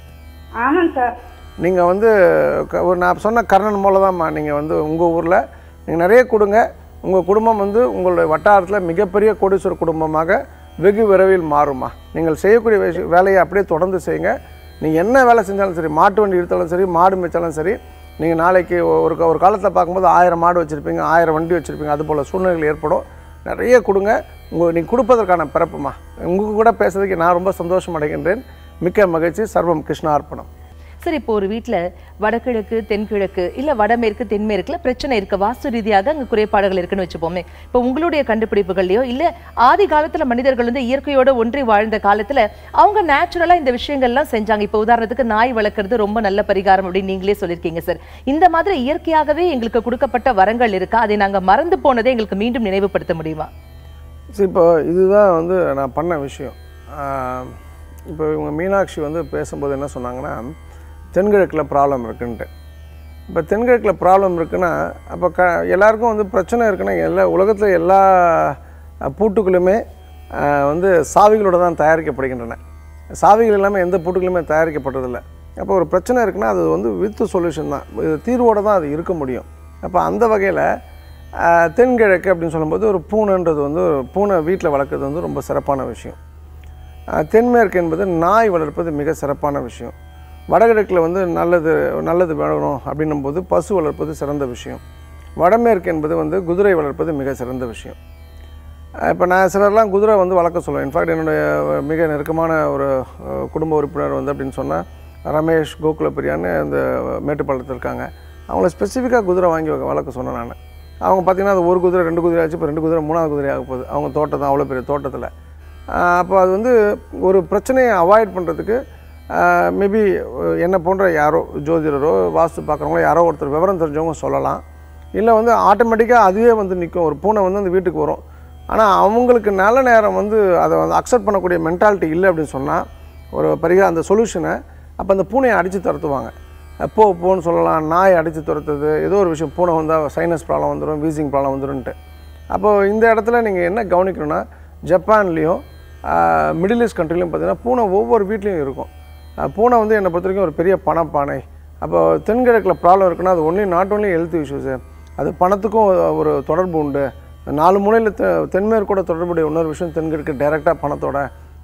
ஆமாங்க சார் நீங்கள் வந்து க- ஒரு நான் சொன்ன கர்ணன் மூலம் தான்மா நீங்கள் வந்து உங்கள் ஊரில் நீங்கள் நிறைய கொடுங்க உங்கள் குடும்பம் வந்து உங்களுடைய வட்டாரத்தில் மிகப்பெரிய கோடீஸ்வர குடும்பமாக வெகு விரைவில் மாறுமா நீங்கள் செய்யக்கூடிய விஷய வேலையை அப்படியே தொடர்ந்து செய்யுங்க நீங்கள் என்ன வேலை செஞ்சாலும் சரி மாட்டு வண்டி இழுத்தாலும் சரி மாடு மேய்ச்சாலும் சரி நீங்கள் நாளைக்கு ஒரு க- ஒரு காலத்தில் பார்க்கும்போது ஆயிரம் மாடு வச்சுருப்பீங்க ஆயிரம் வண்டி வச்சுருப்பீங்க அது போல் சூழ்நிலைகள் ஏற்படும் நிறைய கொடுங்க உங்கள் நீங்கள் கொடுப்பதற்கான பிறப்புமா உங்கள் கூட பேசுறதுக்கு நான் ரொம்ப சந்தோஷம் அடைகின்றேன் மிக்க மகிழ்ச்சி சர்வம் கிருஷ்ணார்ப்பணம் சரி இப்போ ஒரு வீட்ல வடகிழக்கு தென்கிழக்கு இல்ல வடமேற்கு தென்மேற்குல பிரச்சனை இருக்கு வாஸ்து ரீதியாக அங்க குறைபாடுகள் இருக்குன்னு வச்சுப்போமே இப்போ உங்களுடைய கண்டுபிடிப்புகள்லயோ இல்ல ஆதி காலத்துல மனிதர்கள் வந்து இயற்கையோட ஒன்றி வாழ்ந்த காலத்துல அவங்க நேச்சுரலா இந்த விஷயங்கள்லாம் செஞ்சாங்க இப்போ உதாரணத்துக்கு நாய் வளர்க்கறது ரொம்ப நல்ல பரிகாரம் அப்படின்னு நீங்களே சொல்லியிருக்கீங்க சார் இந்த மாதிரி இயற்கையாகவே எங்களுக்கு கொடுக்கப்பட்ட வரங்கள் இருக்கா அதை நாங்க மறந்து போனதை எங்களுக்கு மீண்டும் நினைவுபடுத்த முடியுமா சரி இப்போ இதுதான் வந்து நான் பண்ண விஷயம் ஆஹ் இப்போ இவங்க மீனாட்சி வந்து பேசும்போது என்ன சொன்னாங்கன்னா தென்கிழக்கில் ப்ராப்ளம் இருக்குன்ட்டு இப்போ தென்கிழக்கில் ப்ராப்ளம் இருக்குன்னா அப்போ க எல்லாருக்கும் வந்து பிரச்சனை இருக்குன்னா எல்லா உலகத்தில் எல்லா அஹ், பூட்டுகளுமே ஆஹ், வந்து சாவிகளோட தான் தயாரிக்கப்படுகின்றன சாவிகள் எல்லாமே எந்த பூட்டுகளுமே தயாரிக்கப்படுறதில்ல அப்போ ஒரு பிரச்சனை இருக்குன்னா அது வந்து வித் சொல்யூஷன் தான் இது தீர்வோடு தான் அது இருக்க முடியும் அப்போ அந்த வகையில் ஆஹ், தென்கிழக்கு அப்படின்னு சொல்லும்போது ஒரு பூனைன்றது வந்து ஒரு பூனை வீட்டில் வளர்க்குறது வந்து ரொம்ப சிறப்பான விஷயம் ஆஹ், தென்மேற்கு என்பது நாய் வளர்ப்பது மிக சிறப்பான விஷயம் வடகிழக்கில் வந்து நல்லது நல்லது வேணும் அப்படின்னும் போது பசு வளர்ப்பது சிறந்த விஷயம் வடமேற்கு என்பது வந்து குதிரை வளர்ப்பது மிக சிறந்த விஷயம் இப்போ நான் சிலர்லாம் குதிரை வந்து வளர்க்க சொல்லுவேன் இன்ஃபேக்ட் என்னுடைய மிக நெருக்கமான ஒரு அஹ், குடும்ப உறுப்பினர் வந்து அப்படின்னு சொன்னால் ரமேஷ் கோகுல பிரியான்னு அந்த மேட்டுப்பாளையத்தில் இருக்காங்க அவங்கள ஸ்பெசிஃபிக்காக குதிரை வாங்கி வள- வளர்க்க சொன்னேன் நான் அவங்க பார்த்தீங்கன்னா அது ஒரு குதிரை ரெண்டு குதிரை ஆச்சு இப்போ ரெண்டு குதிரை மூணாவது குதிரை ஆக போகுது அவங்க தோட்டம் தான் அவ்வளோ பெரிய தோட்டத்தில் அப்போ அது வந்து ஒரு பிரச்சனையை அவாய்ட் பண்ணுறதுக்கு மேபி என்னை போன்ற யாரோ ஜோதிடரோ வாஸ்து பார்க்குறவங்களோ யாரோ ஒருத்தர் விவரம் தெரிஞ்சவங்க சொல்லலாம் இல்லை வந்து ஆட்டோமேட்டிக்காக அதுவே வந்து நிற்கும் ஒரு பூனை வந்து அந்த வீட்டுக்கு வரும் ஆனால் அவங்களுக்கு நல்ல நேரம் வந்து அதை வந்து அக்செப்ட் பண்ணக்கூடிய மென்டாலிட்டி இல்லை அப்படின்னு சொன்னால் ஒரு பரிகா அந்த சொல்யூஷனை அப்போ அந்த பூனையை அடித்து துரத்துவாங்க போ போன்னு சொல்லலாம் நாய் அடித்து துரத்துறது ஏதோ ஒரு விஷயம் பூனை வந்தால் சைனஸ் ப்ராப்ளம் வந்துடும் வீசிங் ப்ராப்ளம் வந்துடும்ன்ட்டு அப்போது இந்த இடத்துல நீங்கள் என்ன கவனிக்கணும்னா ஜப்பான்லேயும் மிடில் ஈஸ்ட் கண்ட்ரிலையும் பார்த்தீங்கன்னா பூனை ஒவ்வொரு வீட்லேயும் இருக்கும் அஹ் பூனை வந்து என்னை பொறுத்த வரைக்கும் ஒரு பெரிய பணப்பானை அப்போ தென்கிழக்கில் ப்ராப்ளம் இருக்குன்னா அது only not only health issues அது பணத்துக்கும் ஒரு தொடர்பு உண்டு நாலு மூலையில் தெ தென்மேற்கோட தொடர்புடைய இன்னொரு விஷயம் தென்கிழக்கு டைரெக்டாக பணத்தோட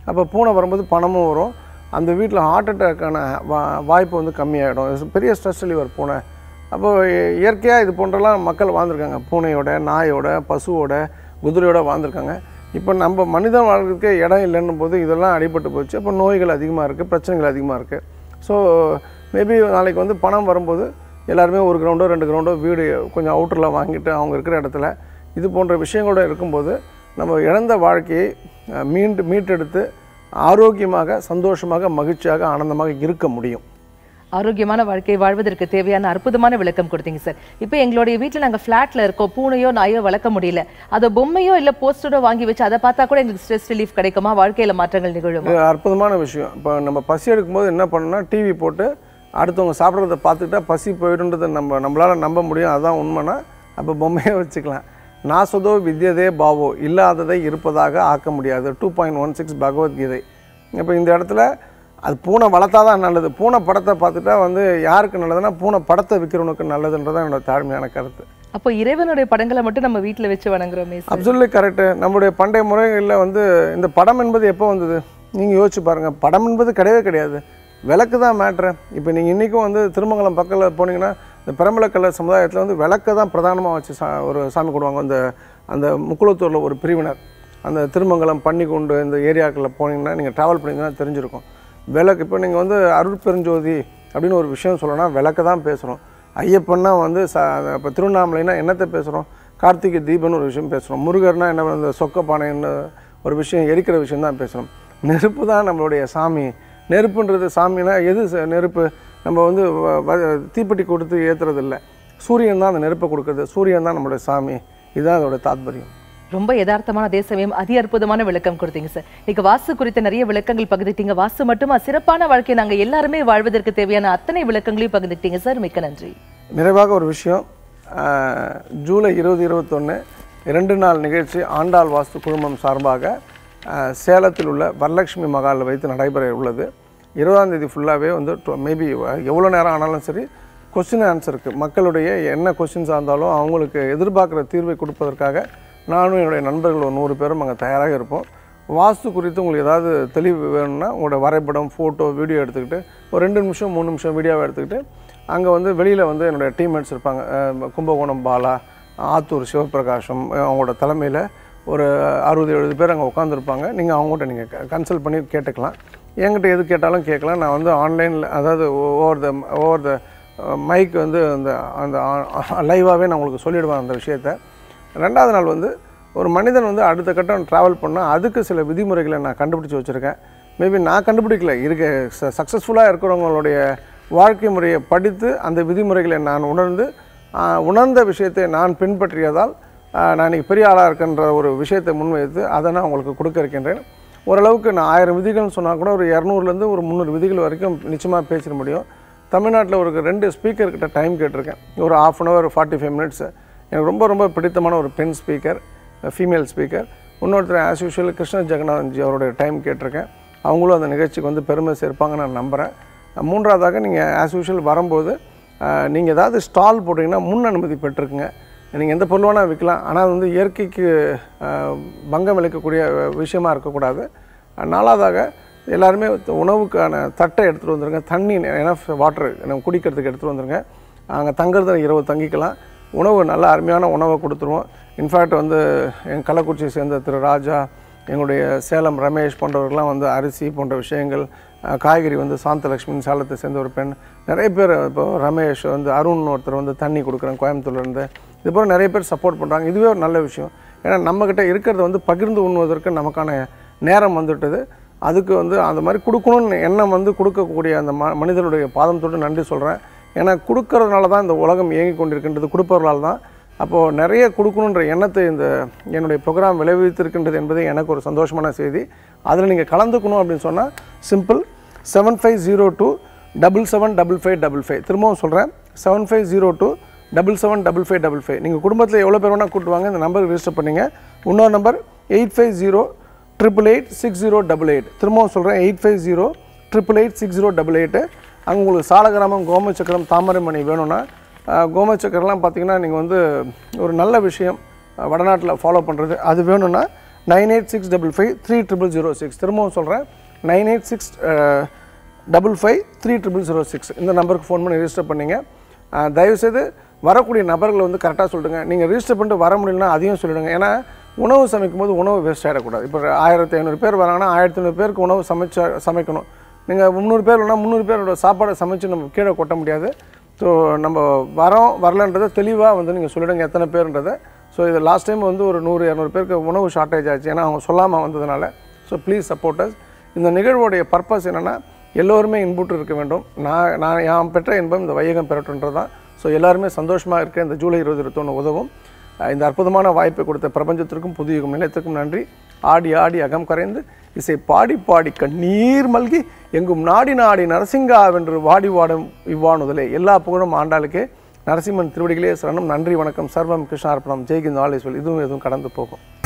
அப்போ பூனை வரும்போது பணமும் வரும் அந்த வீட்டில் ஹார்ட் அட்டாக்கான வா வாய்ப்பு வந்து கம்மியாகிடும் இது பெரிய ஸ்ட்ரெஸ் ரிலீவர் பூனை அப்போ இயற்கையாக இது போன்றலாம் மக்கள் வாழ்ந்துருக்காங்க பூனையோட நாயோட பசுவோட குதிரையோட வாழ்ந்துருக்காங்க இப்போ நம்ம மனிதன் வாழ்றதுக்கே இடம் இல்லைன்னும் போது இதெல்லாம் அடிபட்டு போச்சு அப்போ நோய்கள் அதிகமாக இருக்குது பிரச்சனைகள் அதிகமாக இருக்குது ஸோ மேபி நாளைக்கு வந்து பணம் வரும்போது எல்லாருமே ஒரு கிரவுண்டோ ரெண்டு கிரவுண்டோ வீடு கொஞ்சம் அவுட்டரில் வாங்கிட்டு அவங்க இருக்கிற இடத்துல இது போன்ற விஷயங்களோட இருக்கும்போது நம்ம இழந்த வாழ்க்கையை அஹ், மீண்டு மீட்டெடுத்து ஆரோக்கியமாக சந்தோஷமாக மகிழ்ச்சியாக ஆனந்தமாக இருக்க முடியும் ஆரோக்கியமான வாழ்க்கையை வாழ்வதற்கு தேவையான அற்புதமான விளக்கம் கொடுத்தீங்க சார் இப்போ எங்களுடைய வீட்டில் நாங்கள் ஃப்ளாட்ல இருக்கோம் பூனையோ நாயோ வளர்க்க முடியல அதை பொம்மையோ இல்லை போஸ்டரோ வாங்கி வச்சு அதை பார்த்தா கூட எங்களுக்கு ஸ்ட்ரெஸ் ரிலீஃப் கிடைக்குமா வாழ்க்கையில மாற்றங்கள் நிகழுமா இது அற்புதமான விஷயம் இப்போ நம்ம பசி எடுக்கும்போது என்ன பண்ணணும்னா டிவி போட்டு அடுத்தவங்க சாப்பிட்றத பார்த்துக்கிட்டா பசி போயிடுன்றதை நம்ம நம்மளால் நம்ப முடியும் அதான் உண்மைனா அப்போ பொம்மையே வச்சுக்கலாம் நாசதோ வித்யதே பாவோ இல்லாததை இருப்பதாக ஆக்க முடியாது two point one six Bhagavad Gita இப்போ இந்த இடத்துல அது பூனை வளர்த்தா தான் நல்லது பூனை படத்தை பார்த்துட்டா வந்து யாருக்கு நல்லதுன்னா பூனை படத்தை விற்கிறவனுக்கு நல்லதுன்றதான் என்னோட தாழ்மையான கருத்து அப்போ இறைவனுடைய படங்களை மட்டும் நம்ம வீட்டில் வச்சு வணங்குறோமே சார் அப்சல்யூட்லி கரெக்டு நம்மளுடைய பண்டைய முறைகளில் வந்து இந்த படம் என்பது எப்போ வந்தது நீங்கள் யோசிச்சு பாருங்கள் படம் என்பது கிடையவே கிடையாது விளக்கு தான் மேட்ரு இப்போ நீங்கள் இன்றைக்கும் வந்து திருமங்கலம் பக்கத்தில் போனீங்கன்னா இந்த பிரமலக்கல்ல சமுதாயத்தில் வந்து விளக்கை தான் பிரதானமாக வச்சு சா ஒரு சாமி கொடுவாங்க அந்த அந்த முக்குளத்தூரில் ஒரு பிரிவினர் அந்த திருமங்கலம் பன்னிக்குண்டு இந்த ஏரியாக்களில் போனீங்கன்னா நீங்கள் ட்ராவல் பண்ணிங்கன்னா தெரிஞ்சிருக்கும் விளக்கு இப்போ நீங்கள் வந்து அருட்பெருஞ்சோதி அப்படின்னு ஒரு விஷயம் சொல்லணும்னா விளக்க தான் பேசுகிறோம் ஐயப்பன்னா வந்து ச இப்போ திருவண்ணாமலைனா என்னத்தை பேசுகிறோம் கார்த்திகை தீபம்னு ஒரு விஷயம் பேசுகிறோம் முருகர்னா என்ன இந்த சொக்க பானைன்னு ஒரு விஷயம் எரிக்கிற விஷயம் தான் பேசுகிறோம் நெருப்பு தான் நம்மளுடைய சாமி நெருப்புன்றது சாமினா எது ச- நெருப்பு நம்ம வந்து வ- வ- தீப்பெட்டி கொடுத்து ஏற்றுறது இல்லை சூரியன் தான் அந்த நெருப்பை கொடுக்குறது சூரியன் தான் நம்மளுடைய சாமி இதுதான் அதோட தாத்பரியம் ரொம்ப யதார்த்தமான அதே சமயம் அதி அற்புதமான விளக்கம் கொடுத்தீங்க சார் நீங்க வாஸ்து குறித்த நிறைய விளக்கங்கள் பகிர்ந்துட்டீங்க வாஸ்து மட்டுமா சிறப்பான வாழ்க்கையை நாங்க எல்லாருமே வாழ்வதற்கு தேவையான அத்தனை விளக்கங்களையும் பகிர்ந்துட்டீங்க சார் மிக்க நன்றி நிறைவாக ஒரு விஷயம் ஆஹ், ஜூலை இருபது இருபத்தொன்று இரண்டு நாள் நிகழ்ச்சி ஆண்டாள் வாஸ்து குழுமம் சார்பாக ஆஹ், சேலத்தில் உள்ள வரலட்சுமி மகாலில் வைத்து நடைபெற உள்ளது இருபதாம் தேதி ஃபுல்லாகவே வந்து மேபி எவ்வளோ நேரம் ஆனாலும் சரி கொஸ்டின் ஆன்சருக்கு மக்களுடைய என்ன கொஸ்டின்ஸாக இருந்தாலும் அவங்களுக்கு எதிர்பார்க்குற தீர்வை கொடுப்பதற்காக நானும் என்னுடைய நண்பர்கள் ஒரு நூறு பேரும் அங்கே தயாராக இருப்போம் வாஸ்து குறித்து உங்களுக்கு ஏதாவது தெளிவு வேணும்னா உங்களோட வரைபடம் ஃபோட்டோ வீடியோ எடுத்துக்கிட்டு ஒரு ரெண்டு நிமிஷம் மூணு நிமிஷம் வீடியோவை எடுத்துக்கிட்டு அங்கே வந்து வெளியில் வந்து என்னுடைய டீம்மேட்ஸ் இருப்பாங்க அஹ் கும்பகோணம் பாலா ஆத்தூர் சிவபிரகாசம் அஹ் அவங்களோட தலைமையில் ஒரு அறுபது எழுபது பேர் அங்கே உட்காந்துருப்பாங்க நீங்கள் அவங்ககிட்ட நீங்கள் கன்சல்ட் பண்ணி கேட்டுக்கலாம் என்கிட்ட எது கேட்டாலும் கேட்கலாம் நான் வந்து ஆன்லைனில் அதாவது over the over the mic வந்து அந்த அந்த லைவாகவே நான் உங்களுக்கு சொல்லிடுவேன் அந்த விஷயத்த ரெண்டாவது நாள் வந்து ஒரு மனிதன் வந்து அடுத்த கட்டம் ட்ராவல் பண்ணால் அதுக்கு சில விதிமுறைகளை நான் கண்டுபிடிச்சி வச்சுருக்கேன் மேபி நான் கண்டுபிடிக்கல இருக்க சக்ஸஸ்ஃபுல்லாக இருக்கிறவங்களுடைய வாழ்க்கை முறையை படித்து அந்த விதிமுறைகளை நான் உணர்ந்து ஆஹ், உணர்ந்த விஷயத்தை நான் பின்பற்றியதால் ஆஹ், நான் இன்னைக்கு பெரிய ஆளாக இருக்கன்ற ஒரு விஷயத்தை முன்வைத்து அதை நான் உங்களுக்கு கொடுக்க இருக்கின்றேன் ஓரளவுக்கு நான் ஆயிரம் விதிகள்னு சொன்னால் கூட ஒரு இரநூறுலேருந்து ஒரு முந்நூறு விதிகள் வரைக்கும் நிச்சயமாக பேசிட முடியும் தமிழ்நாட்டில் ஒரு ரெண்டு ஸ்பீக்கர் கிட்ட டைம் கேட்டிருக்கேன் ஒரு half an hour forty five minutes எனக்கு ரொம்ப ரொம்ப பிடித்தமான ஒரு பெண் ஸ்பீக்கர் ஃபீமேல் ஸ்பீக்கர் இன்னொருத்தர் ஆஸ் யூஷுவல் கிருஷ்ண ஜெகநாதன் ஜி அவருடைய டைம் கேட்டிருக்கேன் அவங்களும் அந்த நிகழ்ச்சிக்கு வந்து பெருமை சேர்ப்பாங்க நான் நம்புகிறேன் மூன்றாவதாக நீங்கள் ஆஸ் யூஷுவல் வரும்போது நீங்கள் ஏதாவது ஸ்டால் போட்டிங்கன்னா முன் அனுமதி பெற்றிருக்குங்க நீங்கள் எந்த பொருள் வேணால் விற்கலாம் ஆனால் அது வந்து இயற்கைக்கு அஹ், பங்கம் விளைக்கக்கூடிய விஷயமா இருக்கக்கூடாது நாலாவதாக எல்லாருமே உணவுக்கான தட்டை எடுத்துகிட்டு வந்துருங்க தண்ணி எனஃப் வாட்டர் நம்ம குடிக்கிறதுக்கு எடுத்துகிட்டு வந்துருங்க அங்கே தங்குறத இரவு தங்கிக்கலாம் உணவு நல்ல அருமையான உணவை கொடுத்துருவோம் இன்ஃபேக்ட் வந்து எங்கள் கள்ளக்குறிச்சியை சேர்ந்த திரு ராஜா எங்களுடைய சேலம் ரமேஷ் போன்றவர்கள்லாம் வந்து அரிசி போன்ற விஷயங்கள் அஹ், காய்கறி வந்து சாந்தலட்சுமின்னு சேலத்தை சேர்ந்த ஒரு பெண் நிறைய பேர் இப்போ ரமேஷ் வந்து அருண் ஒருத்தர் வந்து தண்ணி கொடுக்குறேன் கோயம்புத்தூர்லேருந்து இது போல் நிறைய பேர் சப்போர்ட் பண்ணுறாங்க இதுவே ஒரு நல்ல விஷயம் ஏன்னா நம்மக்கிட்ட இருக்கிறத வந்து பகிர்ந்து உண்ணுவதற்கு நமக்கான நேரம் வந்துட்டது அதுக்கு வந்து அந்த மாதிரி கொடுக்கணும்னு எண்ணம் வந்து கொடுக்கக்கூடிய அந்த ம மனிதனுடைய பாதம் தொட்டு நன்றி சொல்கிறேன் ஏன்னா கொடுக்கறதுனால தான் இந்த உலகம் இயங்கி கொண்டிருக்கின்றது கொடுப்பவர்களால் தான் அப்போது நிறைய கொடுக்கணுன்ற எண்ணத்தை இந்த என்னுடைய ப்ரோக்ராம் விளைவித்திருக்கின்றது என்பது எனக்கு ஒரு சந்தோஷமான செய்தி அதில் நீங்கள் கலந்துக்கணும் அப்படின்னு சொன்னால் simple seven five zero two double seven double five double five திரும்பவும் சொல்கிறேன் seven five zero two double seven double five double five நீங்கள் குடும்பத்தில் எவ்வளோ பேர் வேணால் கூட்டு வாங்க இந்த நம்பருக்கு ரிஜிஸ்டர் பண்ணுங்க இன்னொரு number eight five zero triple eight six zero double eight திரும்பவும் சொல்கிறேன் eight five zero triple eight six zero double eight அங்கே உங்களுக்கு சாலகிராமம் கோமச்சக்கரம் தாமரைமணி வேணும்னா அஹ், கோமச்சக்கரம்லாம் பார்த்தீங்கன்னா நீங்கள் வந்து ஒரு நல்ல விஷயம் அஹ், வடநாட்டில் ஃபாலோ பண்ணுறது அது வேணும்னா nine eight six double five three triple zero six திரும்பவும் சொல்கிறேன் nine eight six double five three triple zero six இந்த நம்பருக்கு ஃபோன் பண்ணி ரிஜிஸ்டர் பண்ணிங்க அஹ், தயவுசெய்து வரக்கூடிய நபர்களை வந்து கரெக்டாக சொல்லிடுங்க நீங்கள் ரிஜிஸ்டர் பண்ணிட்டு வர முடியலன்னா அதையும் சொல்லிடுங்க ஏன்னா உணவு சமைக்கும் போது உணவு வேஸ்ட் ஆகிடக்கூடாது இப்போ ஆயிரத்தி ஐநூறு பேர் வராங்கன்னா ஆயிரத்தி ஐநூறு பேருக்கு உணவு சமைச்ச சமைக்கணும் நீங்கள் முந்நூறு பேர் இல்லைனா முந்நூறு பேரோட சாப்பாடை சமைச்சு நம்ம கீழே கொட்ட முடியாது ஸோ நம்ம வரோம் வரலன்றதை தெளிவாக வந்து நீங்கள் சொல்லிடுங்க எத்தனை பேருன்றதை ஸோ இது லாஸ்ட் டைம் வந்து ஒரு நூறு இரநூறு பேருக்கு உணவு ஷார்ட்டேஜ் ஆச்சு ஏன்னா அவங்க சொல்லாமல் வந்ததுனால ஸோ ப்ளீஸ் சப்போர்ட்டர்ஸ் இந்த நிகழ்வோடைய பர்பஸ் என்னென்னா எல்லோருமே இன்புற்று இருக்க வேண்டும் நான் நான் யாம் பெற்ற இன்பம் இந்த வையகம் பெறட்டுன்றது தான் ஸோ எல்லாருமே சந்தோஷமாக இருக்க இந்த ஜூலை இருபது இருபத்தொன்று உதவும் அஹ் இந்த அற்புதமான வாய்ப்பை கொடுத்த பிரபஞ்சத்திற்கும் புதிய நிலையத்திற்கும் நன்றி ஆடி ஆடி அகம் கரைந்து இசை பாடி பாடி கண்ணீர் மல்கி எங்கும் நாடி நாடி நரசிங்காவென்று வாடி வாடும் இவ்வாணுதலே எல்லா புகழும் ஆண்டாளுக்கே நரசிம்மன் திருவடிகளே சரணம் நன்றி வணக்கம் சர்வம் கிருஷ்ணார்ப்பணம் ஜெய்கிந்த் ஆலேஸ்வல் இதுவும் எதுவும் கடந்து போகும்